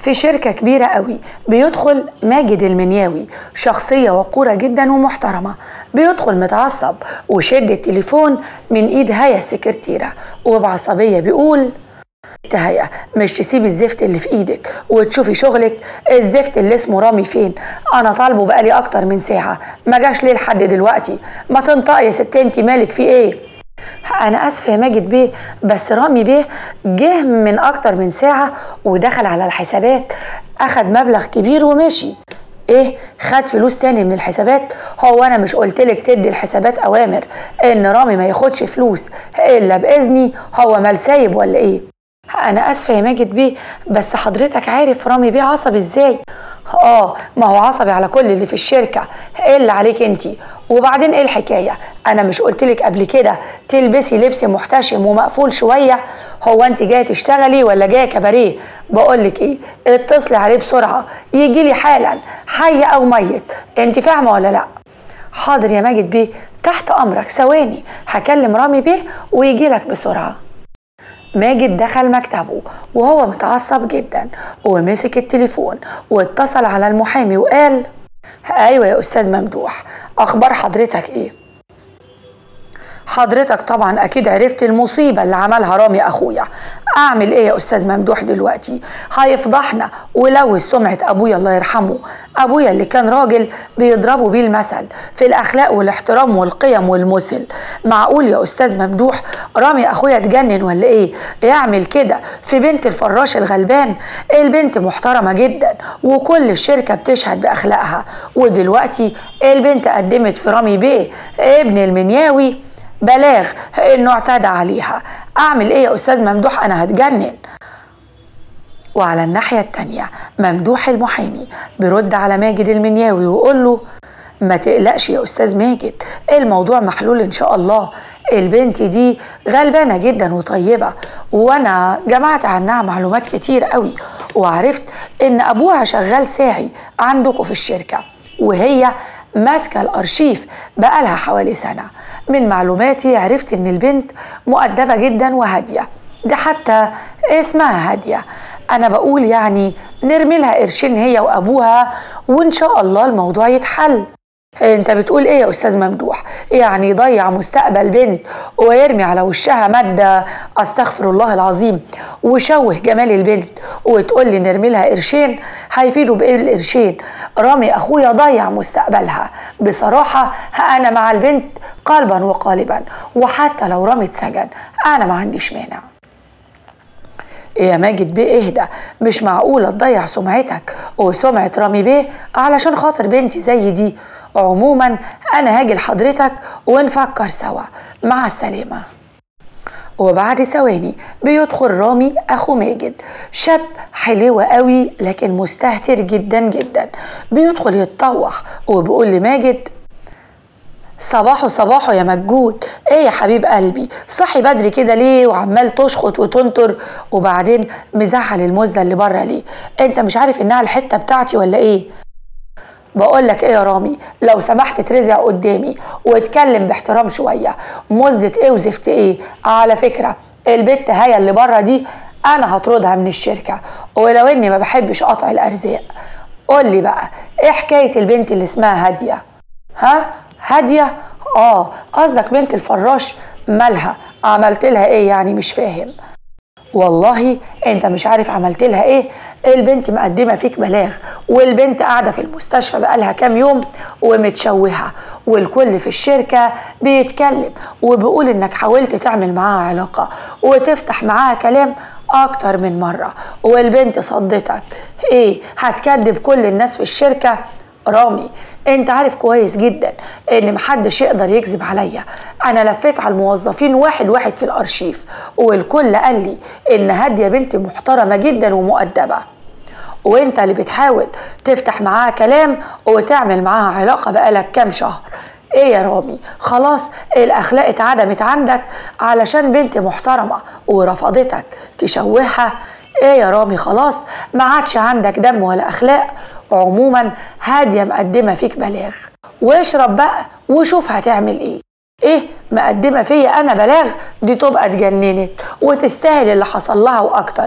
في شركة كبيرة قوي بيدخل ماجد المنياوي شخصية وقورة جدا ومحترمة بيدخل متعصب وشد التليفون من ايد هيا السكرتيرة وبعصبية بيقول هيا مش تسيبي الزفت اللي في ايدك وتشوفي شغلك الزفت اللي اسمه رامي فين انا طالبه بقالي اكتر من ساعة ما جاش ليه لحد دلوقتي ما تنطقي يا ست انت مالك في ايه انا اسفه يا ماجد بيه بس رامي بيه جه من اكتر من ساعه ودخل على الحسابات اخد مبلغ كبير ومشي ايه خد فلوس تاني من الحسابات هو انا مش قلتلك تدي الحسابات اوامر ان رامي ما ياخدش فلوس الا باذني هو مال سايب ولا ايه انا اسفه يا ماجد بيه بس حضرتك عارف رامي بيه عصبي ازاي اه ما هو عصبي على كل اللي في الشركه ايه اللي عليك انتي وبعدين ايه الحكايه انا مش قلتلك قبل كده تلبسي لبس محتشم ومقفول شويه هو انت جايه تشتغلي ولا جايه كباريه بقولك ايه اتصلي عليه بسرعه يجي لي حالا حي او ميت انت فاهمه ولا لا حاضر يا ماجد بيه تحت امرك ثواني هكلم رامي بيه ويجي لك بسرعه ماجد دخل مكتبه وهو متعصب جدا ومسك التليفون واتصل على المحامي وقال ايوه يا استاذ ممدوح اخبار حضرتك ايه حضرتك طبعا اكيد عرفت المصيبه اللي عملها رامي اخويا اعمل ايه يا استاذ ممدوح دلوقتي هيفضحنا ولوث سمعه ابويا الله يرحمه ابويا اللي كان راجل بيضربوا بيه المثل في الاخلاق والاحترام والقيم والمثل معقول يا استاذ ممدوح رامي اخويا اتجنن ولا ايه يعمل كده في بنت الفراش الغلبان البنت محترمه جدا وكل الشركه بتشهد باخلاقها ودلوقتي البنت قدمت في رامي بيه ابن المنياوي بلاغ انه اعتدى عليها اعمل ايه يا استاذ ممدوح انا هتجنن وعلى الناحية التانية ممدوح المحامي بيرد على ماجد المنياوي ويقول له ما تقلقش يا استاذ ماجد الموضوع محلول ان شاء الله البنت دي غلبانة جدا وطيبة وانا جمعت عنها معلومات كتير قوي وعرفت ان ابوها شغال ساعي عندكم في الشركة وهي ماسكه الارشيف بقالها حوالي سنه من معلوماتي عرفت ان البنت مؤدبه جدا وهاديه ده حتى اسمها هاديه انا بقول يعني نرمي لها قرشين هي وابوها وان شاء الله الموضوع يتحل انت بتقول ايه يا استاذ ممدوح يعني يضيع مستقبل بنت ويرمي على وشها ماده استغفر الله العظيم وشوه جمال البنت وتقول لي نرمي لها قرشين هيفيدوا بايه القرشين رامي اخويا ضيع مستقبلها بصراحه انا مع البنت قلبا وقالبا وحتى لو رامي اتسجن انا ما عنديش مانع يا ماجد بيه اهدى مش معقولة تضيع سمعتك وسمعة رامي بيه علشان خاطر بنتي زي دي عموما انا هاجي لحضرتك ونفكر سوا مع السلامة وبعد ثواني بيدخل رامي اخو ماجد شاب حلو قوي لكن مستهتر جدا جدا بيدخل يتطوح وبيقول لماجد صباحو صباحو يا مجود ايه يا حبيب قلبي صحي بدري كده ليه وعمال تشخط وتنطر وبعدين مزعل المزه اللي بره ليه انت مش عارف انها الحته بتاعتي ولا ايه بقول لك ايه يا رامي لو سمحت ترزع قدامي واتكلم باحترام شويه مزه ايه وزفت ايه على فكره البت هيا اللي بره دي انا هطردها من الشركه ولو اني ما بحبش قطع الارزاق قول لي بقى ايه حكايه البنت اللي اسمها هاديه ها هاديه اه قصدك بنت الفراش مالها عملت لها ايه يعني مش فاهم والله انت مش عارف عملت لها ايه البنت مقدمه فيك بلاغ والبنت قاعده في المستشفى بقالها كام يوم ومتشوهه والكل في الشركه بيتكلم وبيقول انك حاولت تعمل معاها علاقه وتفتح معاها كلام اكتر من مره والبنت صدتك ايه هتكذب كل الناس في الشركه رامي انت عارف كويس جدا ان محدش يقدر يكذب عليا انا لفيت على الموظفين واحد واحد في الارشيف والكل قال لي ان هاديه بنت محترمه جدا ومؤدبه وانت اللي بتحاول تفتح معاها كلام وتعمل معاها علاقه بقالك كام شهر ايه يا رامي خلاص الاخلاق اتعدمت عندك علشان بنت محترمه ورفضتك تشوهها ايه يا رامي خلاص ما عادش عندك دم ولا اخلاق عموما هاديه مقدمه فيك بلاغ واشرب بقى وشوف هتعمل ايه ايه مقدمه فيا انا بلاغ دي تبقى اتجننت وتستاهل اللي حصل لها واكتر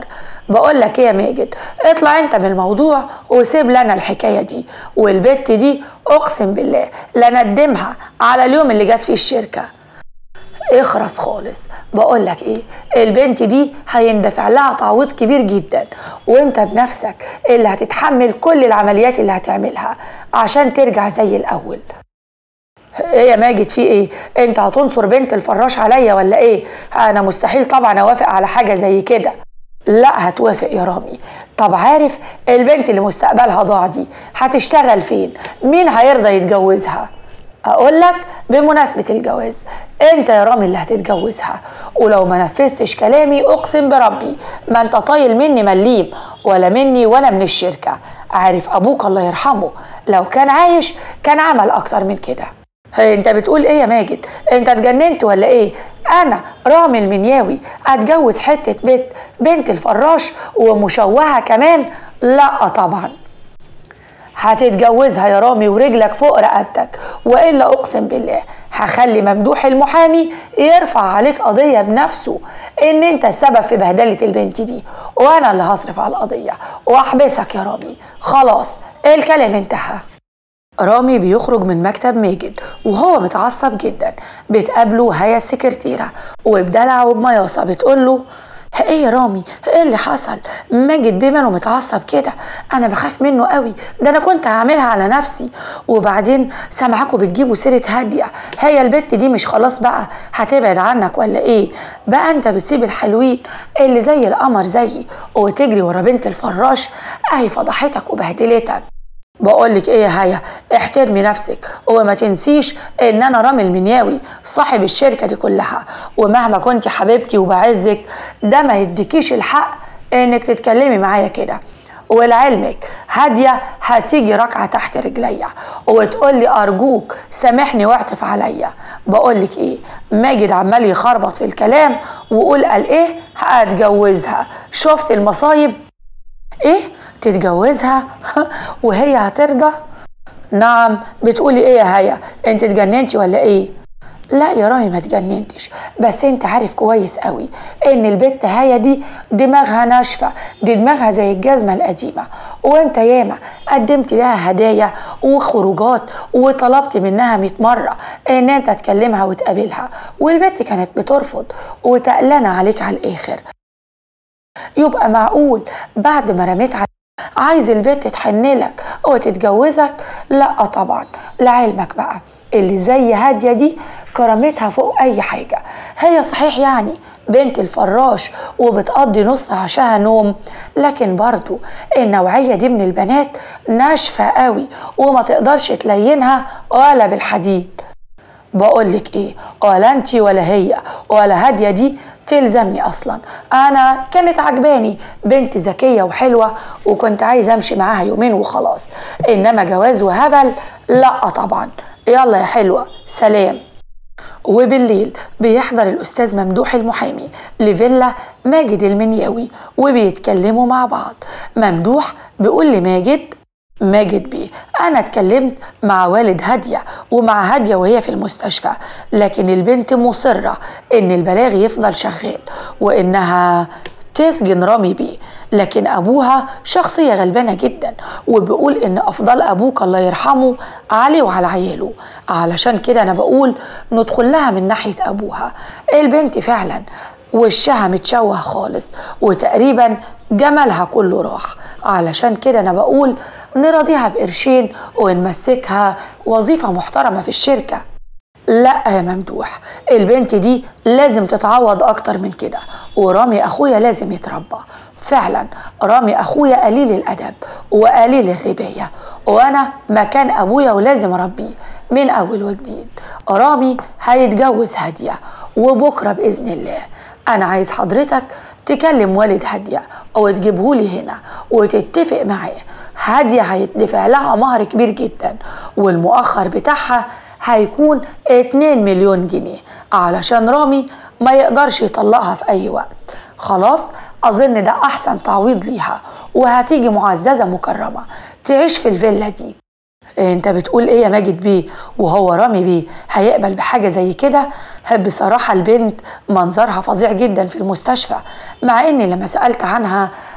بقول لك ايه يا ماجد اطلع انت من الموضوع وسيب لنا الحكايه دي والبت دي اقسم بالله لا ندمها على اليوم اللي جت فيه الشركه اخرس خالص بقول لك ايه البنت دي هيندفع لها تعويض كبير جدا وانت بنفسك اللي هتتحمل كل العمليات اللي هتعملها عشان ترجع زي الاول ايه يا ماجد في ايه انت هتنصر بنت الفراش عليا ولا ايه انا مستحيل طبعا اوافق على حاجه زي كده لا هتوافق يا رامي طب عارف البنت اللي مستقبلها ضاع دي هتشتغل فين مين هيرضى يتجوزها اقول لك بمناسبه الجواز انت يا رامي اللي هتتجوزها ولو ما نفذتش كلامي اقسم بربي ما انت طايل مني مليم ولا مني ولا من الشركه عارف ابوك الله يرحمه لو كان عايش كان عمل اكتر من كده انت بتقول ايه يا ماجد انت اتجننت ولا ايه انا رامي المنياوي اتجوز حته بيت بنت الفراش ومشوهه كمان لا طبعا هتتجوزها يا رامي ورجلك فوق رقبتك والا اقسم بالله هخلي ممدوح المحامي يرفع عليك قضيه بنفسه ان انت السبب في بهدله البنت دي وانا اللي هصرف على القضيه واحبسك يا رامي خلاص الكلام انتهى رامي بيخرج من مكتب ماجد وهو متعصب جدا بتقابله هيا السكرتيرة وبدلع وبمياصة بتقول له ايه يا رامي ايه اللي حصل ماجد بيه ماله متعصب كده انا بخاف منه قوي ده انا كنت هعملها على نفسي وبعدين سامعاكوا بتجيبوا سيره هاديه هي البت دي مش خلاص بقى هتبعد عنك ولا ايه بقى انت بتسيب الحلوين اللي زي القمر زيي وتجري ورا بنت الفراش اهي فضحتك وبهدلتك بقولك ايه يا هيا احترمي نفسك وما تنسيش ان انا رامي المنياوي صاحب الشركة دي كلها ومهما كنت حبيبتي وبعزك ده ما يديكيش الحق انك تتكلمي معايا كده ولعلمك هادية هتيجي ركعة تحت رجليا وتقولي أرجوك سامحني واعطف عليا بقولك إيه ماجد عمال يخربط في الكلام وقول قال إيه هتجوزها شفت المصايب إيه تتجوزها وهي هترضى نعم بتقولي ايه يا هيا انت اتجننتي ولا ايه لا يا رامي ما اتجننتش بس انت عارف كويس قوي ان البت هيا دي دماغها ناشفه دي دماغها زي الجزمه القديمه وانت ياما قدمت لها هدايا وخروجات وطلبت منها 100 مره ان انت تكلمها وتقابلها والبت كانت بترفض وتقلانه عليك على الاخر يبقى معقول بعد ما رميت عليك عايز البنت تحنلك وتتجوزك لا طبعا لعلمك بقى اللي زي هاديه دي كرامتها فوق اي حاجه هي صحيح يعني بنت الفراش وبتقضي نص عشاها نوم لكن برضو النوعيه دي من البنات ناشفه قوي وما تقدرش تلينها ولا بالحديد بقولك ايه ولا انتي ولا هي ولا هاديه دي تلزمني اصلا انا كانت عجباني بنت ذكيه وحلوه وكنت عايز امشي معاها يومين وخلاص انما جواز وهبل لا طبعا يلا يا حلوه سلام وبالليل بيحضر الأستاذ ممدوح المحامي لفيلا ماجد المنياوي وبيتكلموا مع بعض ممدوح بيقول لماجد ماجد بيه انا اتكلمت مع والد هاديه ومع هاديه وهي في المستشفى لكن البنت مصره ان البلاغ يفضل شغال وانها تسجن رامي بيه لكن ابوها شخصيه غلبانه جدا وبيقول ان افضل ابوك الله يرحمه عليه وعلى عياله علشان كده انا بقول ندخل لها من ناحيه ابوها البنت فعلا وشها متشوه خالص وتقريبا جمالها كله راح علشان كده انا بقول نراضيها بقرشين ونمسكها وظيفة محترمة في الشركة لا يا ممدوح البنت دي لازم تتعوض اكتر من كده ورامي اخويا لازم يتربى فعلا رامي اخويا قليل الادب وقليل الربايه وانا مكان ابويا ولازم اربيه من اول وجديد رامي هيتجوز هاديه وبكره باذن الله انا عايز حضرتك تكلم والد هاديه او تجيبهولي هنا وتتفق معاه هاديه هيدفع لها مهر كبير جدا والمؤخر بتاعها هيكون 2 مليون جنيه علشان رامي ما يقدرش يطلقها في اي وقت خلاص اظن ده احسن تعويض ليها وهتيجي معززه مكرمه تعيش في الفيلا دي انت بتقول ايه يا ماجد بيه وهو رامي بيه هيقبل بحاجه زي كده بصراحه البنت منظرها فظيع جدا في المستشفى مع اني لما سالت عنها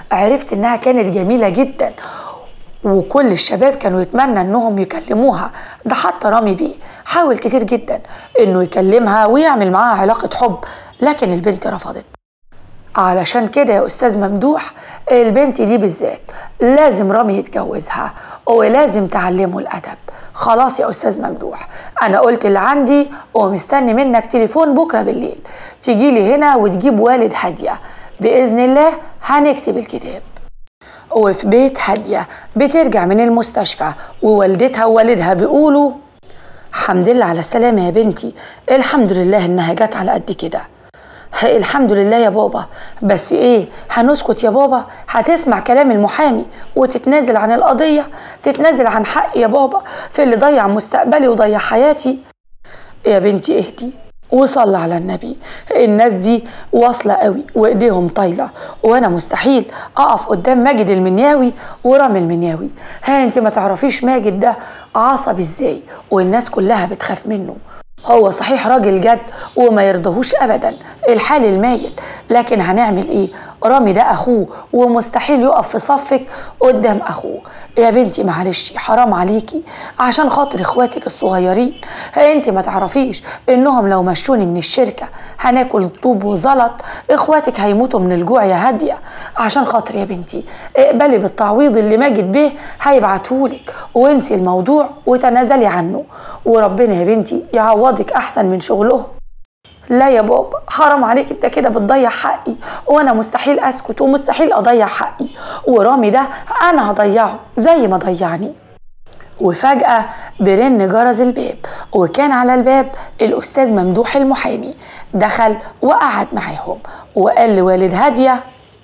عرفت انها كانت جميلة جدا وكل الشباب كانوا يتمنى انهم يكلموها ده حتى رامي بيه حاول كتير جدا انه يكلمها ويعمل معاها علاقة حب لكن البنت رفضت علشان كده يا استاذ ممدوح البنت دي بالذات لازم رامي يتجوزها ولازم تعلمه الادب خلاص يا استاذ ممدوح انا قلت اللي عندي ومستني منك تليفون بكره بالليل تجيلي هنا وتجيب والد هاديه باذن الله هنكتب الكتاب وفي بيت هاديه بترجع من المستشفى ووالدتها ووالدها بيقولوا الحمد لله على السلامه يا بنتي الحمد لله انها جت على قد كده الحمد لله يا بابا بس ايه هنسكت يا بابا هتسمع كلام المحامي وتتنازل عن القضية تتنازل عن حقي يا بابا في اللي ضيع مستقبلي وضيع حياتي يا بنتي اهدي وصلى على النبي الناس دي واصلة قوي وايديهم طايلة وانا مستحيل اقف قدام ماجد المنياوي ورامي المنياوي ها انت ما تعرفيش ماجد ده عصبي ازاي والناس كلها بتخاف منه هو صحيح راجل جد وما يرضهوش ابدا الحال الميت لكن هنعمل ايه رامي ده اخوه ومستحيل يقف في صفك قدام اخوه يا بنتي معلش حرام عليكي عشان خاطر اخواتك الصغيرين انت ما تعرفيش انهم لو مشوني من الشركه هناكل طوب وزلط اخواتك هيموتوا من الجوع يا هاديه عشان خاطر يا بنتي اقبلي بالتعويض اللي ماجد بيه هيبعتهولك وانسي الموضوع وتنازلي عنه وربنا يا بنتي يعوضك احسن من شغلهم لا يا بابا حرام عليك انت كده بتضيع حقي وانا مستحيل اسكت ومستحيل اضيع حقي ورامي ده انا هضيعه زي ما ضيعني وفجأة برن جرس الباب وكان على الباب الأستاذ ممدوح المحامي دخل وقعد معاهم وقال لوالد هادية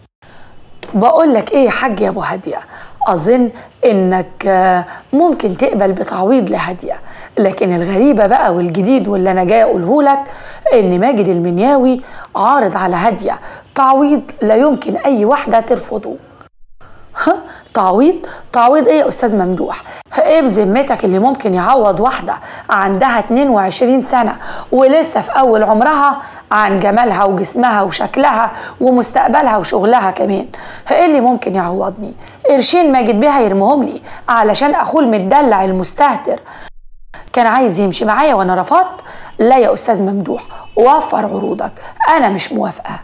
بقول لك ايه يا حاج يا ابو هاديه اظن انك ممكن تقبل بتعويض لهاديه لكن الغريبه بقى والجديد واللي انا جاي اقوله لك ان ماجد المنياوي عارض على هاديه تعويض لا يمكن اي واحده ترفضه ها تعويض تعويض ايه يا استاذ ممدوح ايه بذمتك اللي ممكن يعوض واحده عندها 22 سنه ولسه في اول عمرها عن جمالها وجسمها وشكلها ومستقبلها وشغلها كمان ايه اللي ممكن يعوضني قرشين ماجد بيها يرمهم لي علشان اخوه المدلع المستهتر كان عايز يمشي معايا وانا رفضت لا يا استاذ ممدوح وفر عروضك انا مش موافقه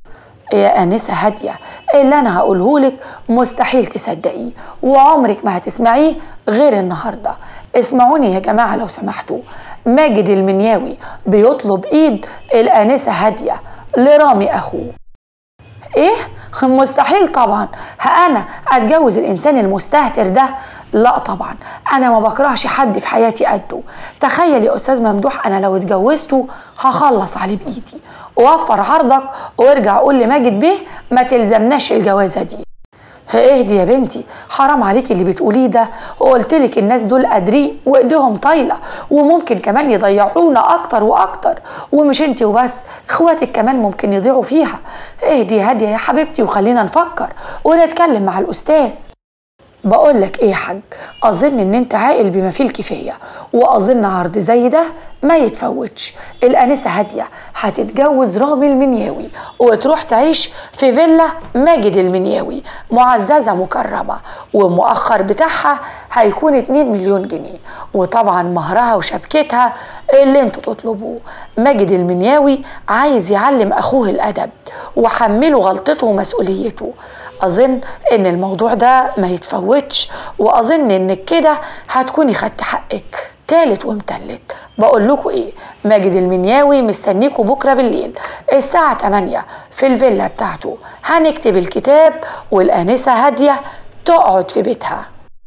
يا انسه هاديه اللي انا هقوله لك مستحيل تصدقيه وعمرك ما هتسمعيه غير النهارده اسمعوني يا جماعه لو سمحتوا ماجد المنياوي بيطلب ايد الانسه هاديه لرامي اخوه ايه مستحيل طبعا انا اتجوز الانسان المستهتر ده لا طبعا انا ما بكرهش حد في حياتي قده تخيل يا استاذ ممدوح انا لو اتجوزته هخلص عليه بايدي وفر عرضك وارجع قول لماجد بيه ما تلزمناش الجوازه دي اهدي يا بنتي حرام عليكي اللي بتقوليه ده وقلت لك الناس دول قادرين وايديهم طايله وممكن كمان يضيعونا اكتر واكتر ومش انتي وبس اخواتك كمان ممكن يضيعوا فيها اهدي هاديه يا حبيبتي وخلينا نفكر ونتكلم مع الاستاذ بقول لك ايه يا حاج اظن ان انت عاقل بما فيه الكفايه واظن عرض زي ده ما يتفوتش الانسه هاديه هتتجوز رامي المنياوي وتروح تعيش في فيلا ماجد المنياوي معززه مكرمه ومؤخر بتاعها هيكون 2 مليون جنيه وطبعا مهرها وشبكتها اللي انتوا تطلبوه ماجد المنياوي عايز يعلم اخوه الادب وحمله غلطته ومسؤوليته اظن ان الموضوع ده ما يتفوتش واظن انك كده هتكوني خدت حقك تالت ومتلت بقول لكم ايه ماجد المنياوي مستنيكوا بكره بالليل الساعه 8 في الفيلا بتاعته هنكتب الكتاب والانسه هاديه تقعد في بيتها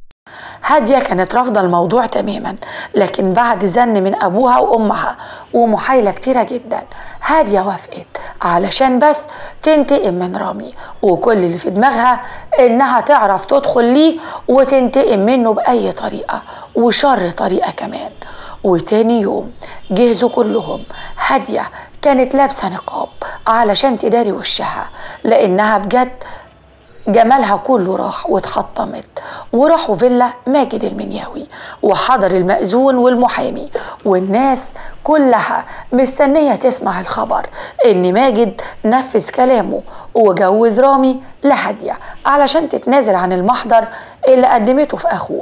هادية كانت رافضة الموضوع تماما لكن بعد زن من أبوها وأمها ومحايلة كتيرة جدا هادية وافقت علشان بس تنتقم من رامي وكل اللي في دماغها إنها تعرف تدخل ليه وتنتقم منه بأي طريقة وشر طريقة كمان وتاني يوم جهزوا كلهم هادية كانت لابسة نقاب علشان تداري وشها لأنها بجد جمالها كله راح واتحطمت وراحوا فيلا ماجد المنياوي وحضر المأذون والمحامي والناس كلها مستنية تسمع الخبر إن ماجد نفذ كلامه وجوز رامي لهادية علشان تتنازل عن المحضر اللي قدمته في أخوه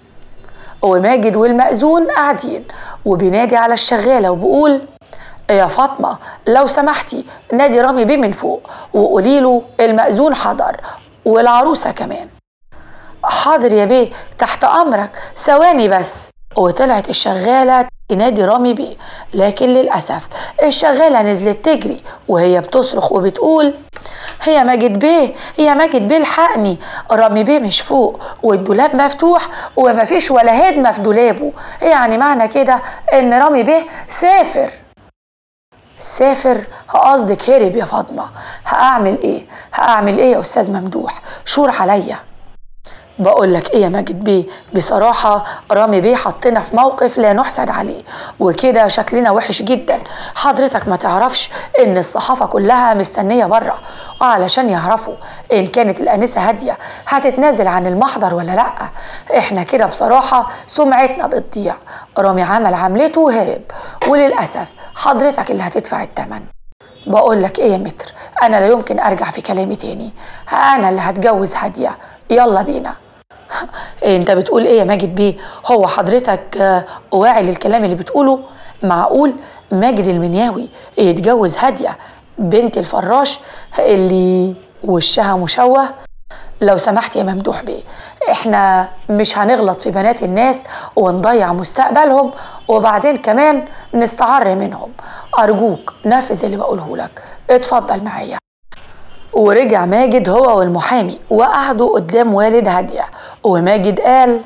وماجد والمأذون قاعدين وبينادي على الشغالة وبيقول يا فاطمة لو سمحتي نادي رامي بيه من فوق وقولي له المأذون حضر والعروسة كمان حاضر يا بيه تحت أمرك ثواني بس وطلعت الشغالة تنادي رامي بيه لكن للأسف الشغالة نزلت تجري وهي بتصرخ وبتقول يا ماجد بيه يا ماجد بيه الحقني رامي بيه مش فوق والدولاب مفتوح ومفيش ولا هدمة في دولابه يعني معنى كده ان رامي بيه سافر سافر قصدك هرب يا فاطمة هأعمل ايه هأعمل ايه يا أستاذ ممدوح شور عليا بقول لك ايه يا ماجد بيه بصراحة رامي بيه حطنا في موقف لا نحسد عليه وكده شكلنا وحش جدا حضرتك ما تعرفش ان الصحافة كلها مستنية بره وعلشان يعرفوا ان كانت الانسة هادية هتتنازل عن المحضر ولا لا احنا كده بصراحة سمعتنا بتضيع رامي عمل عملته وهرب وللأسف حضرتك اللي هتدفع الثمن بقول لك ايه يا متر انا لا يمكن ارجع في كلامي تاني انا اللي هتجوز هاديه يلا بينا إيه انت بتقول ايه يا ماجد بيه هو حضرتك آه، واعي للكلام اللي بتقوله معقول ماجد المنياوي يتجوز هاديه بنت الفراش اللي وشها مشوه لو سمحت يا ممدوح بيه احنا مش هنغلط في بنات الناس ونضيع مستقبلهم وبعدين كمان نستعر منهم ارجوك نفذ اللي بقوله لك اتفضل معايا ورجع ماجد هو والمحامي وقعدوا قدام والد هاديه وماجد قال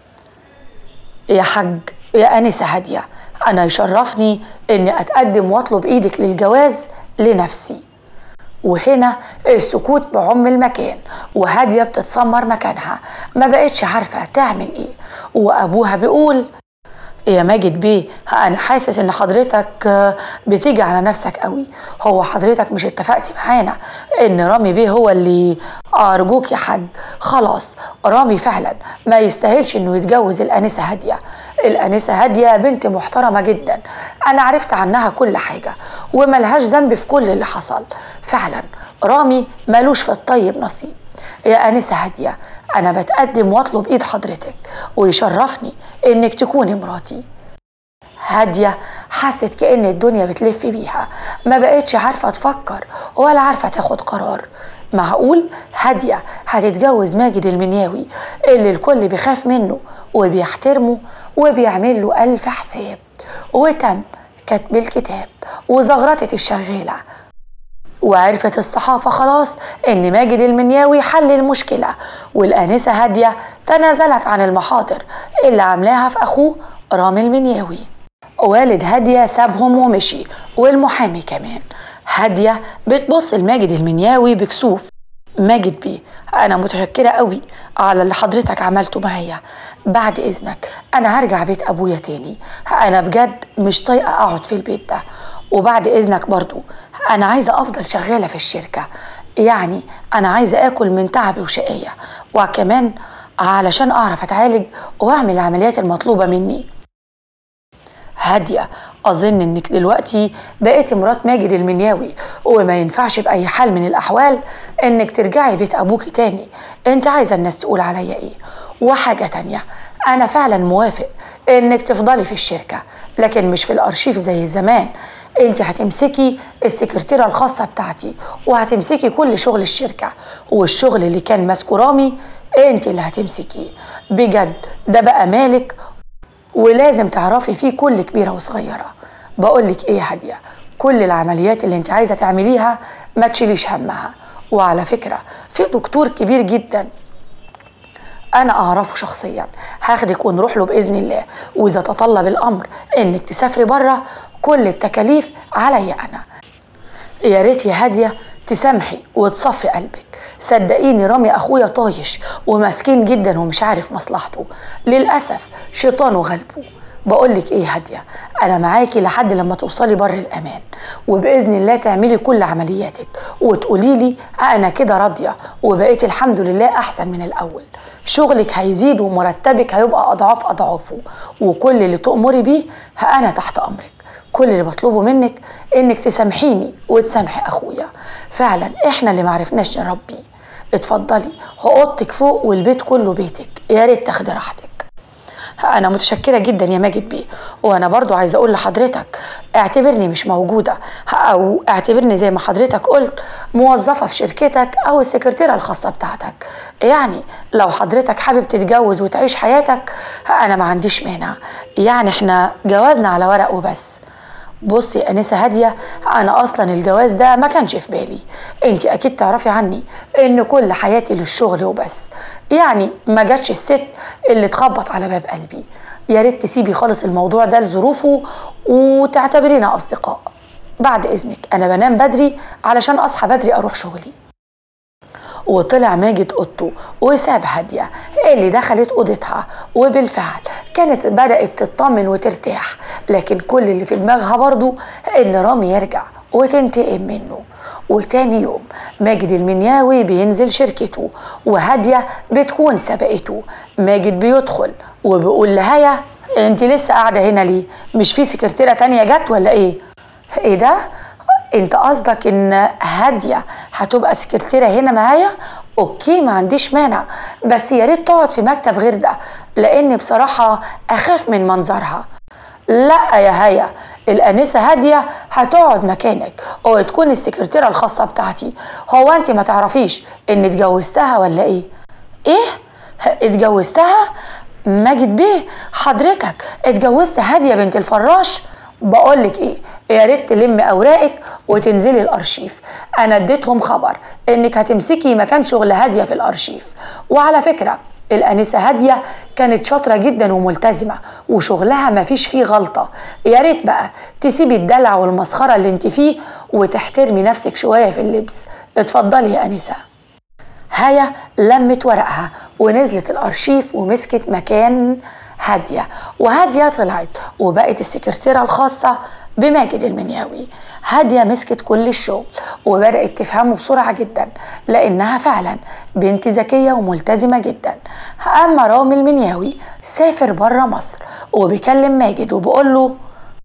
يا حاج يا انسه هاديه انا يشرفني اني اتقدم واطلب ايدك للجواز لنفسي وهنا السكوت بعم المكان وهادية بتتسمر مكانها ما بقتش عارفة تعمل ايه وابوها بيقول يا ماجد بيه انا حاسس ان حضرتك آه، بتيجي على نفسك قوي هو حضرتك مش اتفقتي معانا ان رامي بيه هو اللي ارجوك يا حاج خلاص رامي فعلا ما يستاهلش انه يتجوز الانسه هاديه الانسه هاديه بنت محترمه جدا انا عرفت عنها كل حاجه وملهاش ذنب في كل اللي حصل فعلا رامي ملوش في الطيب نصيب يا أنسة هادية أنا بتقدم وأطلب إيد حضرتك ويشرفني إنك تكوني مراتي هادية حست كأن الدنيا بتلف بيها ما بقتش عارفة تفكر ولا عارفة تاخد قرار معقول هادية هتتجوز ماجد المنياوي اللي الكل بيخاف منه وبيحترمه وبيعمل له ألف حساب وتم كتب الكتاب وزغرطت الشغالة وعرفت الصحافة خلاص إن ماجد المنياوي حل المشكلة والآنسة هادية تنازلت عن المحاضر اللي عاملاها في أخوه رامي المنياوي والد هادية سابهم ومشي والمحامي كمان هادية بتبص لماجد المنياوي بكسوف ماجد بيه انا متشكره قوي على اللي حضرتك عملته معايا بعد اذنك انا هرجع بيت ابويا تاني انا بجد مش طايقه اقعد في البيت ده وبعد اذنك برضو انا عايزه افضل شغاله في الشركه يعني انا عايزه اكل من تعبي وشقيه وكمان علشان اعرف اتعالج واعمل العمليات المطلوبه مني هادية أظن إنك دلوقتي بقيتي مرات ماجد المنياوي وما ينفعش بأي حال من الأحوال إنك ترجعي بيت أبوكي تاني أنت عايزة الناس تقول عليا إيه وحاجة تانية أنا فعلا موافق إنك تفضلي في الشركة لكن مش في الأرشيف زي زمان انت هتمسكي السكرتيرة الخاصة بتاعتي وهتمسكي كل شغل الشركة والشغل اللي كان ماسكه رامي انت اللي هتمسكيه بجد ده بقى مالك ولازم تعرفي فيه كل كبيرة وصغيرة بقولك ايه يا هادية كل العمليات اللي انت عايزة تعمليها ما تشيليش همها وعلى فكرة في دكتور كبير جدا انا اعرفه شخصيا هاخدك ونروح له باذن الله واذا تطلب الامر انك تسافري بره كل التكاليف عليا انا يا ريت يا هاديه تسامحي وتصفي قلبك صدقيني رامي اخويا طايش ومسكين جدا ومش عارف مصلحته للاسف شيطانه غلبه بقولك ايه هاديه انا معاكي لحد لما توصلي بر الامان وباذن الله تعملي كل عملياتك وتقولي لي انا كده راضيه وبقيت الحمد لله احسن من الاول شغلك هيزيد ومرتبك هيبقى اضعاف اضعافه وكل اللي تؤمري بيه انا تحت امرك كل اللي بطلبه منك انك تسامحيني وتسامحي اخويا فعلا احنا اللي معرفناش نربيه اتفضلي اوضتك فوق والبيت كله بيتك يا ريت تاخدي راحتك انا متشكره جدا يا ماجد بيه وانا برضو عايزه اقول لحضرتك اعتبرني مش موجوده او اعتبرني زي ما حضرتك قلت موظفه في شركتك او السكرتيره الخاصه بتاعتك يعني لو حضرتك حابب تتجوز وتعيش حياتك انا ما عنديش مانع يعني احنا جوازنا على ورق وبس بصي يا انسه هاديه انا اصلا الجواز ده ما كانش في بالي انت اكيد تعرفي عني ان كل حياتي للشغل وبس يعني ما جاتش الست اللي تخبط على باب قلبي يا ريت تسيبي خالص الموضوع ده لظروفه وتعتبرينا اصدقاء بعد اذنك انا بنام بدري علشان اصحى بدري اروح شغلي وطلع ماجد اوضته وساب هاديه اللي دخلت اوضتها وبالفعل كانت بدات تطمن وترتاح لكن كل اللي في دماغها برضو ان رامي يرجع وتنتقم منه وتاني يوم ماجد المنياوي بينزل شركته وهاديه بتكون سبقته ماجد بيدخل وبيقول لهيا انت لسه قاعده هنا ليه مش في سكرتيره تانية جت ولا ايه ايه ده انت قصدك ان هاديه هتبقى سكرتيره هنا معايا اوكي ما عنديش مانع بس يا ريت تقعد في مكتب غير ده لان بصراحه اخاف من منظرها لا يا هيا الانسه هاديه هتقعد مكانك وتكون السكرتيره الخاصه بتاعتي هو انت ما تعرفيش ان اتجوزتها ولا ايه ايه اتجوزتها ماجد بيه حضرتك اتجوزت هاديه بنت الفراش بقولك ايه يا ريت تلمي اوراقك وتنزلي الارشيف انا اديتهم خبر انك هتمسكي مكان شغل هاديه في الارشيف وعلى فكره الانسه هاديه كانت شاطره جدا وملتزمه وشغلها ما فيش فيه غلطه يا ريت بقى تسيبي الدلع والمسخره اللي انت فيه وتحترمي نفسك شويه في اللبس اتفضلي يا انسه هيا لمت ورقها ونزلت الارشيف ومسكت مكان هاديه وهاديه طلعت وبقت السكرتيره الخاصه بماجد المنياوي هاديه مسكت كل الشغل وبدات تفهمه بسرعه جدا لانها فعلا بنت ذكيه وملتزمه جدا اما رامي المنياوي سافر بره مصر وبيكلم ماجد وبيقول له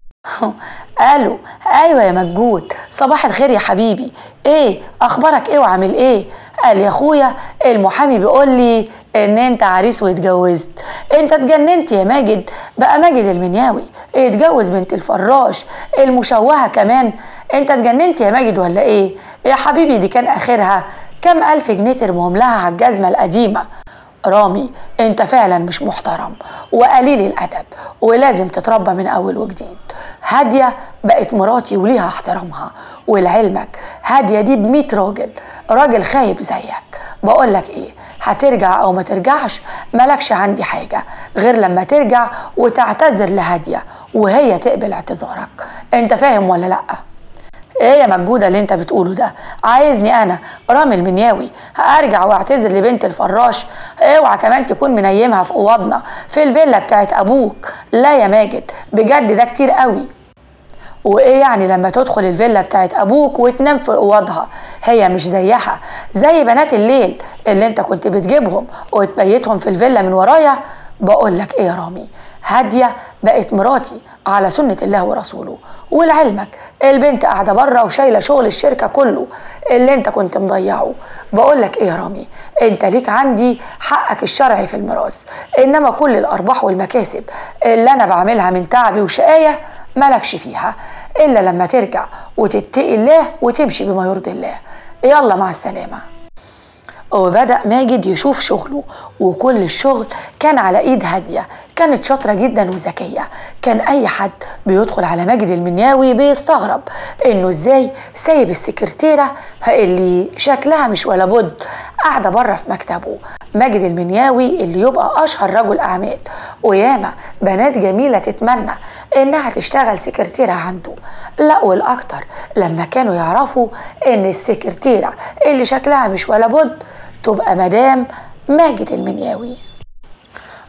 الو ايوه يا مجود صباح الخير يا حبيبي ايه اخبارك ايه وعامل ايه قال يا اخويا المحامي بيقول لي ان انت عريس واتجوزت انت اتجننت يا ماجد بقى ماجد المنياوي اتجوز بنت الفراش المشوهه كمان انت اتجننت يا ماجد ولا ايه يا حبيبي دي كان اخرها كام الف جنيه ترمهم لها على الجزمه القديمه رامي انت فعلا مش محترم وقليل الادب ولازم تتربى من اول وجديد هاديه بقت مراتي وليها احترامها ولعلمك هاديه دي بميت راجل راجل خايب زيك بقول لك ايه هترجع او ما ترجعش مالكش عندي حاجه غير لما ترجع وتعتذر لهاديه وهي تقبل اعتذارك انت فاهم ولا لا ايه يا مجوده اللي انت بتقوله ده عايزني انا رامي المنياوي ارجع واعتذر لبنت الفراش اوعى كمان تكون منيمها في اوضنا في الفيلا بتاعت ابوك لا يا ماجد بجد ده كتير قوي وايه يعني لما تدخل الفيلا بتاعت ابوك وتنام في اوضها هي مش زيها زي بنات الليل اللي انت كنت بتجيبهم وتبيتهم في الفيلا من ورايا بقول لك ايه يا رامي هاديه بقت مراتي على سنه الله ورسوله ولعلمك البنت قاعده بره وشايله شغل الشركه كله اللي انت كنت مضيعه بقول لك ايه يا رامي انت ليك عندي حقك الشرعي في الميراث انما كل الارباح والمكاسب اللي انا بعملها من تعبي وشقايه مالكش فيها الا لما ترجع وتتقي الله وتمشي بما يرضي الله يلا مع السلامه وبدأ ماجد يشوف شغله وكل الشغل كان على ايد هادية كانت شاطرة جدا وذكية كان اي حد بيدخل على ماجد المنياوي بيستغرب انه ازاي سايب السكرتيرة اللي شكلها مش ولا بد قاعدة بره في مكتبه ماجد المنياوي اللي يبقى اشهر رجل اعمال وياما بنات جميلة تتمنى انها تشتغل سكرتيرة عنده لا والاكتر لما كانوا يعرفوا ان السكرتيرة اللي شكلها مش ولا بد تبقى مدام ماجد المنياوي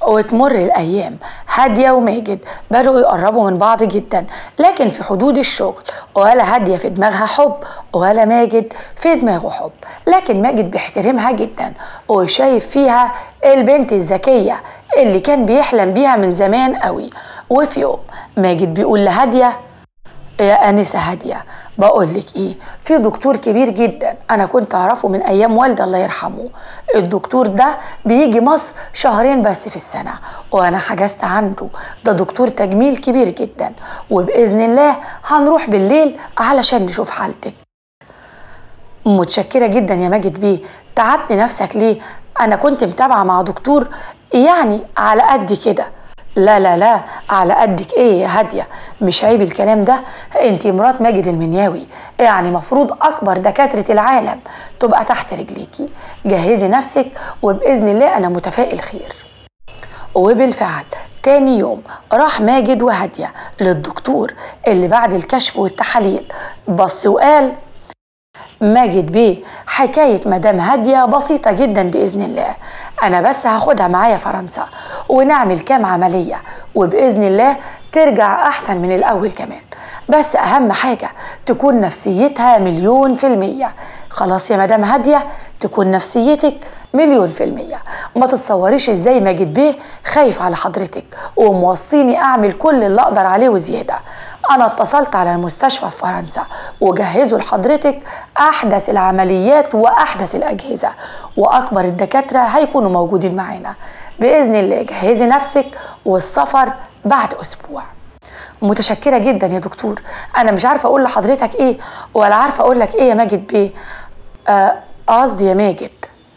وتمر الأيام هادية وماجد بدأوا يقربوا من بعض جدا لكن في حدود الشغل ولا هادية في دماغها حب ولا ماجد في دماغه حب لكن ماجد بيحترمها جدا وشايف فيها البنت الذكية اللي كان بيحلم بيها من زمان قوي وفي يوم ماجد بيقول لهادية يا أنسة هادية بقول لك إيه في دكتور كبير جدا أنا كنت أعرفه من أيام والدي الله يرحمه الدكتور ده بيجي مصر شهرين بس في السنة وأنا حجزت عنده ده دكتور تجميل كبير جدا وبإذن الله هنروح بالليل علشان نشوف حالتك متشكرة جدا يا ماجد بيه تعبت نفسك ليه أنا كنت متابعة مع دكتور يعني على قد كده لا لا لا على قدك ايه يا هاديه مش عيب الكلام ده انت مرات ماجد المنياوي يعني مفروض اكبر دكاتره العالم تبقى تحت رجليكي جهزي نفسك وباذن الله انا متفائل خير وبالفعل تاني يوم راح ماجد وهاديه للدكتور اللي بعد الكشف والتحاليل بص وقال ماجد بيه حكاية مدام هادية بسيطة جدا بإذن الله أنا بس هاخدها معايا فرنسا ونعمل كام عملية وبإذن الله ترجع أحسن من الأول كمان بس أهم حاجة تكون نفسيتها مليون في المية خلاص يا مدام هادية تكون نفسيتك مليون في المية ما تتصوريش ازاي ماجد بيه خايف على حضرتك وموصيني اعمل كل اللي اقدر عليه وزيادة انا اتصلت على المستشفى في فرنسا وجهزوا لحضرتك احدث العمليات واحدث الاجهزة واكبر الدكاترة هيكونوا موجودين معانا باذن الله جهزي نفسك والسفر بعد اسبوع متشكرة جدا يا دكتور انا مش عارفة اقول لحضرتك ايه ولا عارفة اقول لك ايه يا ماجد بيه آه، قصدي يا ماجد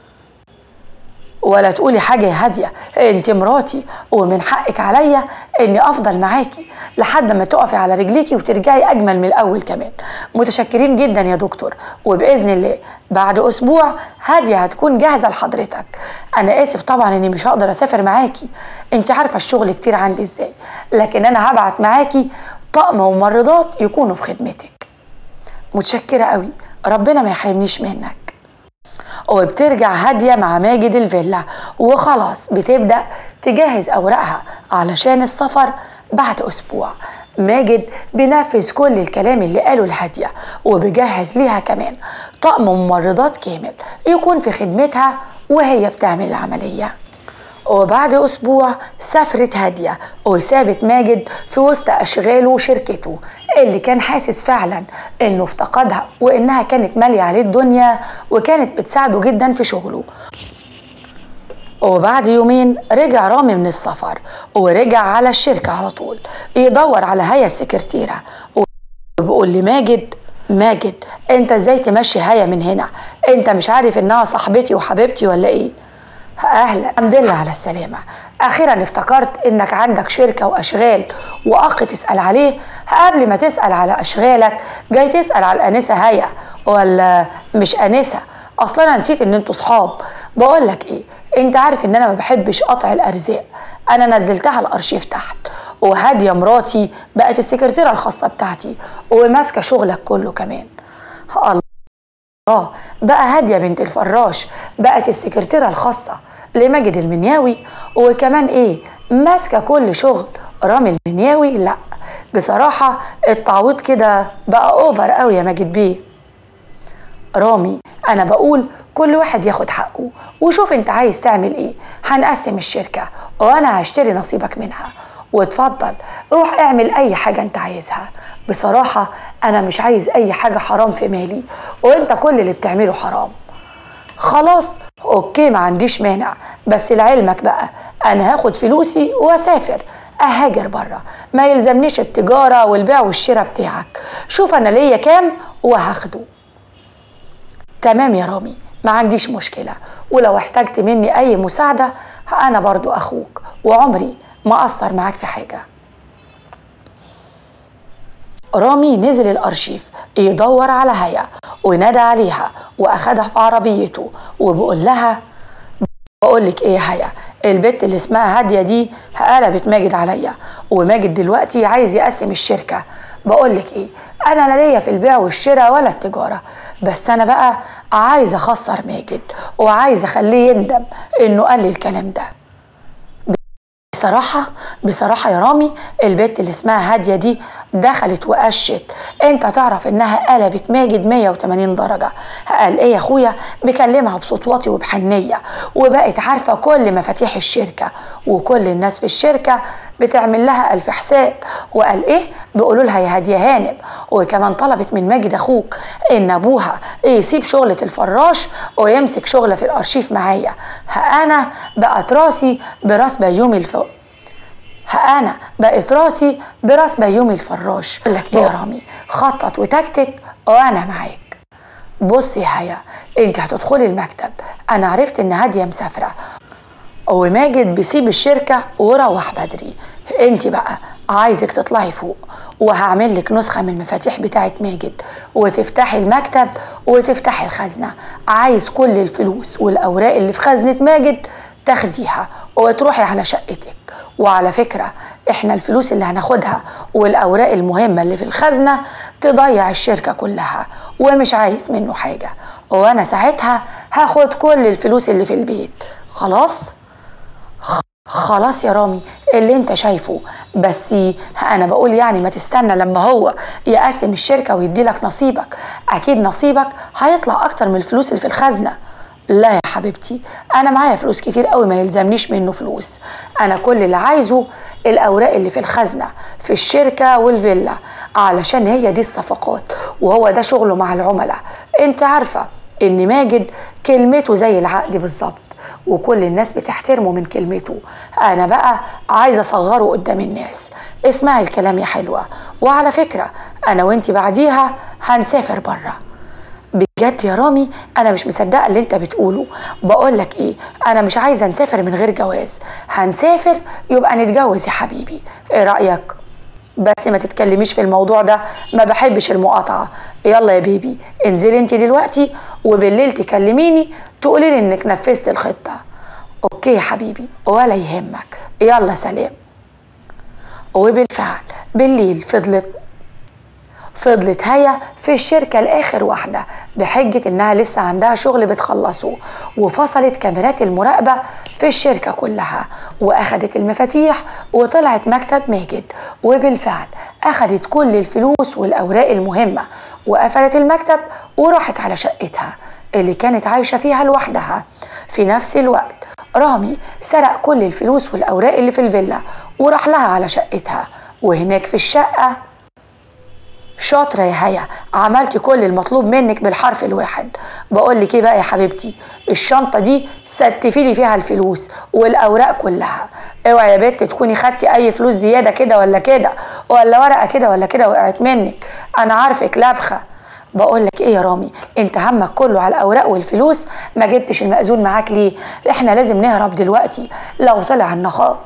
ولا تقولي حاجة يا هادية انت مراتي ومن حقك عليا اني افضل معاكي لحد ما تقفي على رجليكي وترجعي اجمل من الاول كمان متشكرين جدا يا دكتور وباذن الله بعد اسبوع هادية هتكون جاهزة لحضرتك انا اسف طبعا اني مش هقدر اسافر معاكي انت عارفة الشغل كتير عندي ازاي لكن انا هبعت معاكي طقم ممرضات يكونوا في خدمتك متشكرة قوي ربنا ما يحرمنيش منك وبترجع هادية مع ماجد الفيلا وخلاص بتبدأ تجهز أوراقها علشان السفر بعد أسبوع ماجد بينفذ كل الكلام اللي قاله لهادية وبيجهز ليها كمان طقم ممرضات كامل يكون في خدمتها وهي بتعمل العملية وبعد أسبوع سافرت هادية وسابت ماجد في وسط أشغاله وشركته اللي كان حاسس فعلا إنه افتقدها وإنها كانت مالية عليه الدنيا وكانت بتساعده جدا في شغله وبعد يومين رجع رامي من السفر ورجع على الشركة على طول يدور على هيا السكرتيرة وبيقول لماجد ماجد انت ازاي تمشي هيا من هنا انت مش عارف انها صاحبتي وحبيبتي ولا ايه اهلا الحمد لله على السلامه اخيرا افتكرت انك عندك شركه واشغال واخ تسال عليه قبل ما تسال على اشغالك جاي تسال على الانسه هيا ولا مش انسه اصلا انا نسيت ان انتوا صحاب بقول لك ايه انت عارف ان انا ما بحبش قطع الارزاق انا نزلتها الارشيف تحت وهاديه مراتي بقت السكرتيره الخاصه بتاعتي وماسكه شغلك كله كمان الله اه بقى هاديه بنت الفراش بقت السكرتيره الخاصه لماجد المنياوي وكمان ايه ماسكه كل شغل رامي المنياوي لا بصراحه التعويض كده بقى اوفر قوي يا ماجد بيه رامي انا بقول كل واحد ياخد حقه وشوف انت عايز تعمل ايه هنقسم الشركه وانا هشتري نصيبك منها واتفضل روح اعمل اي حاجة انت عايزها بصراحة انا مش عايز اي حاجة حرام في مالي وانت كل اللي بتعمله حرام خلاص اوكي ما عنديش مانع بس لعلمك بقى انا هاخد فلوسي واسافر اهاجر بره ما يلزمنيش التجارة والبيع والشراء بتاعك شوف انا ليا كام وهاخده تمام يا رامي ما عنديش مشكلة ولو احتجت مني اي مساعدة انا برضو اخوك وعمري ما قصر معاك في حاجة رامي نزل الارشيف يدور على هيا ونادى عليها واخدها في عربيته وبقول لها بقول لك ايه يا هيا البت اللي اسمها هاديه دي قلبت ماجد عليا وماجد دلوقتي عايز يقسم الشركه بقول لك ايه انا لا ليا في البيع والشراء ولا التجاره بس انا بقى عايز اخسر ماجد وعايز اخليه يندم انه قال لي الكلام ده بصراحة بصراحة يا رامي البت اللي اسمها هادية دي دخلت وقشت انت تعرف انها قلبت ماجد 180 درجة قال ايه يا اخويا بكلمها بصوت واطي وبحنية وبقت عارفة كل مفاتيح الشركة وكل الناس في الشركة بتعمل لها ألف حساب وقال ايه بيقولوا لها يا هادية هانم وكمان طلبت من ماجد اخوك ان ابوها يسيب شغلة الفراش ويمسك شغلة في الارشيف معايا انا بقت راسي براس بيومي الفوق انا بقت راسي براس بيومي الفراش اقول لك ايه يا رامي خطط وتكتك وانا معاك بصي يا هيا انت هتدخلي المكتب انا عرفت ان هاديه مسافره وماجد بيسيب الشركة وروح بدري انت بقى عايزك تطلعي فوق وهعمل لك نسخة من المفاتيح بتاعت ماجد وتفتحي المكتب وتفتحي الخزنة عايز كل الفلوس والأوراق اللي في خزنة ماجد تاخديها وتروحي على شقتك وعلى فكرة احنا الفلوس اللي هناخدها والأوراق المهمة اللي في الخزنة تضيع الشركة كلها ومش عايز منه حاجة وأنا ساعتها هاخد كل الفلوس اللي في البيت خلاص؟ خلاص يا رامي اللي انت شايفه بس انا بقول يعني ما تستنى لما هو يقسم الشركة ويدي لك نصيبك اكيد نصيبك هيطلع اكتر من الفلوس اللي في الخزنة لا يا حبيبتي انا معايا فلوس كتير قوي ما يلزمنيش منه فلوس انا كل اللي عايزه الاوراق اللي في الخزنة في الشركة والفيلا علشان هي دي الصفقات وهو ده شغله مع العملاء انت عارفة ان ماجد كلمته زي العقد بالظبط وكل الناس بتحترمه من كلمته انا بقى عايزه اصغره قدام الناس اسمعي الكلام يا حلوه وعلى فكره انا وانت بعديها هنسافر بره بجد يا رامي انا مش مصدقه اللي انت بتقوله بقول لك ايه انا مش عايزه نسافر من غير جواز هنسافر يبقى نتجوز يا حبيبي ايه رايك بس ما تتكلميش في الموضوع ده ما بحبش المقاطعة يلا يا بيبي انزلي انت دلوقتي وبالليل تكلميني تقولي لي انك نفذت الخطة اوكي يا حبيبي ولا يهمك يلا سلام وبالفعل بالليل فضلت فضلت هيا في الشركة لآخر واحدة بحجة إنها لسه عندها شغل بتخلصه وفصلت كاميرات المراقبة في الشركة كلها وأخدت المفاتيح وطلعت مكتب ماجد وبالفعل أخدت كل الفلوس والأوراق المهمة وقفلت المكتب وراحت على شقتها اللي كانت عايشة فيها لوحدها في نفس الوقت رامي سرق كل الفلوس والأوراق اللي في الفيلا وراح لها على شقتها وهناك في الشقة شاطرة يا هيا عملتي كل المطلوب منك بالحرف الواحد بقول لك ايه بقى يا حبيبتي الشنطة دي ستفي لي فيها الفلوس والأوراق كلها اوعي يا بت تكوني خدتي أي فلوس زيادة كده ولا كده ولا ورقة كده ولا كده وقعت منك أنا عارفك لابخة بقول لك ايه يا رامي انت همك كله على الاوراق والفلوس ما جبتش المأذون معاك ليه احنا لازم نهرب دلوقتي لو طلع النهار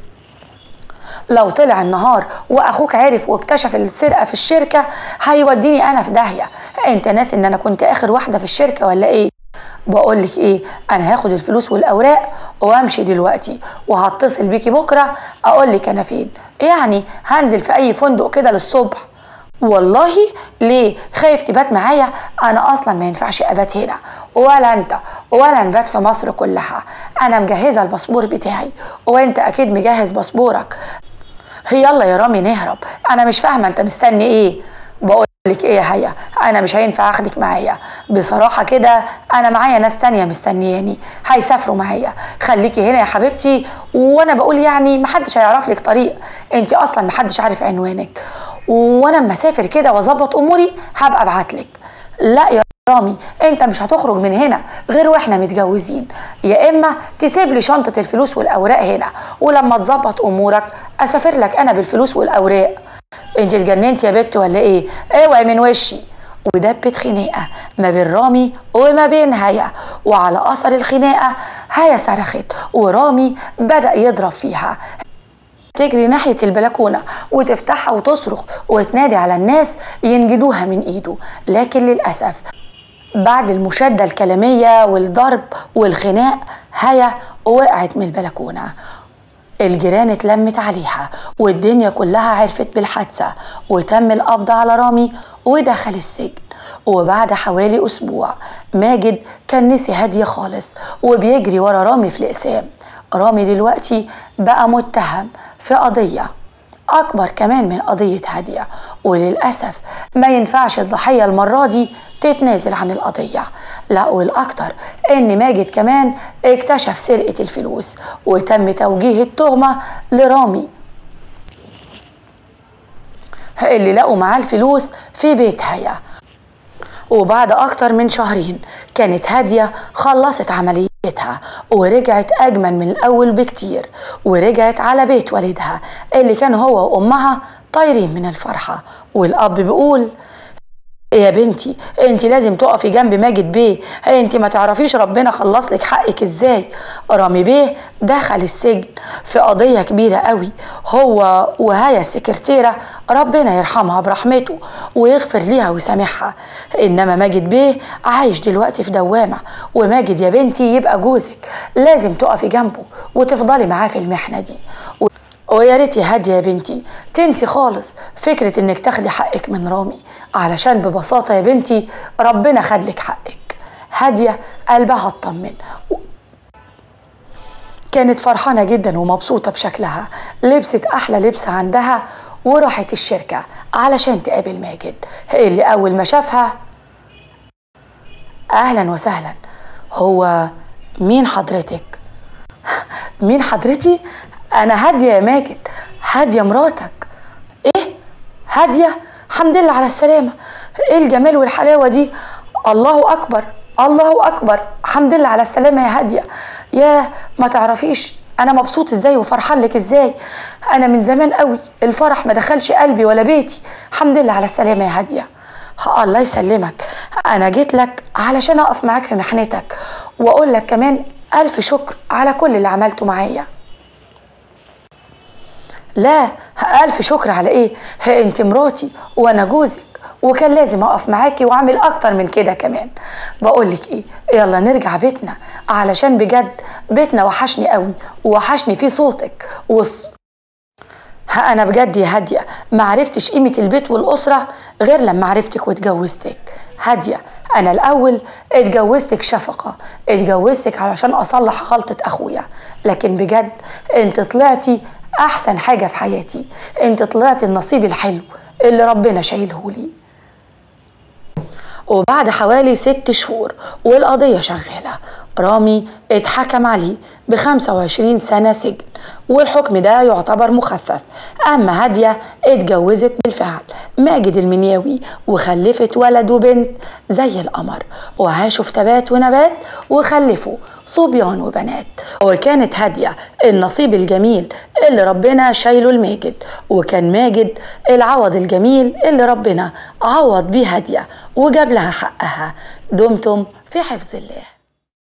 لو طلع النهار واخوك عرف واكتشف السرقه في الشركه هيوديني انا في داهيه انت ناس ان انا كنت اخر واحده في الشركه ولا ايه بقول لك ايه انا هاخد الفلوس والاوراق وامشي دلوقتي وهتصل بيكي بكره اقول لك انا فين يعني هنزل في اي فندق كده للصبح والله ليه خايف تبات معايا انا اصلا ما ينفعش ابات هنا ولا انت ولا نبات في مصر كلها انا مجهزه الباسبور بتاعي وانت اكيد مجهز باسبورك يلا يا رامي نهرب انا مش فاهمه انت مستني ايه بقول لك ايه يا هيا انا مش هينفع اخدك معايا بصراحه كده انا معايا ناس تانية مستنياني هيسافروا معايا خليكي هنا يا حبيبتي وانا بقول يعني محدش هيعرف لك طريق انت اصلا محدش عارف عنوانك وانا اما اسافر كده واظبط اموري هبقى ابعت لك لا يا رامي انت مش هتخرج من هنا غير واحنا متجوزين يا اما تسيب لي شنطه الفلوس والاوراق هنا ولما تظبط امورك اسافر لك انا بالفلوس والاوراق انت اتجننت يا بت ولا ايه اوعي من وشي ودبت خناقه ما بين رامي وما بين هيا وعلى اثر الخناقه هيا صرخت ورامي بدا يضرب فيها تجري ناحية البلكونة وتفتحها وتصرخ وتنادي على الناس ينجدوها من ايده لكن للأسف بعد المشادة الكلامية والضرب والخناق هيا وقعت من البلكونة الجيران اتلمت عليها والدنيا كلها عرفت بالحادثة وتم القبض على رامي ودخل السجن وبعد حوالي أسبوع ماجد كان نسي هادية خالص وبيجري ورا رامي في الأقسام رامي دلوقتي بقى متهم في قضية أكبر كمان من قضية هادية وللأسف ما ينفعش الضحية المرة دي تتنازل عن القضية لا والأكتر إن ماجد كمان اكتشف سرقة الفلوس وتم توجيه التهمة لرامي اللي لقوا معاه الفلوس في بيت هيا وبعد أكتر من شهرين كانت هادية خلصت عمليتها ورجعت أجمل من الأول بكتير ورجعت على بيت والدها اللي كان هو وأمها طايرين من الفرحة والأب بيقول يا بنتي انت لازم تقفي جنب ماجد بيه انت ما تعرفيش ربنا خلص لك حقك ازاي رامي بيه دخل السجن في قضيه كبيره قوي هو وهايا السكرتيره ربنا يرحمها برحمته ويغفر ليها ويسامحها انما ماجد بيه عايش دلوقتي في دوامه وماجد يا بنتي يبقى جوزك لازم تقفي جنبه وتفضلي معاه في المحنه دي ويا ريت يا هاديه يا بنتي تنسي خالص فكره انك تاخدي حقك من رامي علشان ببساطه يا بنتي ربنا خد لك حقك هاديه قلبها اطمن كانت فرحانه جدا ومبسوطه بشكلها لبست احلى لبس عندها وراحت الشركه علشان تقابل ماجد اللي اول ما شافها اهلا وسهلا هو مين حضرتك مين حضرتي انا هاديه يا ماجد هاديه مراتك ايه هاديه الحمد لله على السلامه ايه الجمال والحلاوه دي الله اكبر الله اكبر الحمد لله على السلامه يا هاديه يا ما تعرفيش انا مبسوط ازاي وفرحان لك ازاي انا من زمان قوي الفرح ما دخلش قلبي ولا بيتي الحمد لله على السلامه يا هاديه الله يسلمك انا جيت لك علشان اقف معاك في محنتك واقول لك كمان الف شكر على كل اللي عملته معايا لا ألف شكر على إيه؟ أنت مراتي وأنا جوزك وكان لازم أقف معاكي وأعمل أكتر من كده كمان بقولك إيه؟ يلا نرجع بيتنا علشان بجد بيتنا وحشني قوي ووحشني فيه صوتك وص... ها أنا بجد يا هادية ما عرفتش قيمة البيت والأسرة غير لما عرفتك واتجوزتك هادية أنا الأول اتجوزتك شفقة اتجوزتك علشان أصلح غلطة أخويا لكن بجد أنت طلعتي احسن حاجه في حياتي انت طلعت النصيب الحلو اللي ربنا شايله لي وبعد حوالي ست شهور والقضية شغالة رامي اتحكم عليه ب 25 سنة سجن والحكم ده يعتبر مخفف أما هادية اتجوزت بالفعل ماجد المنياوي وخلفت ولد وبنت زي القمر وعاشوا في تبات ونبات وخلفوا صبيان وبنات وكانت هادية النصيب الجميل اللي ربنا شايله الماجد وكان ماجد العوض الجميل اللي ربنا عوض بيه هادية وجاب لها حقها دمتم في حفظ الله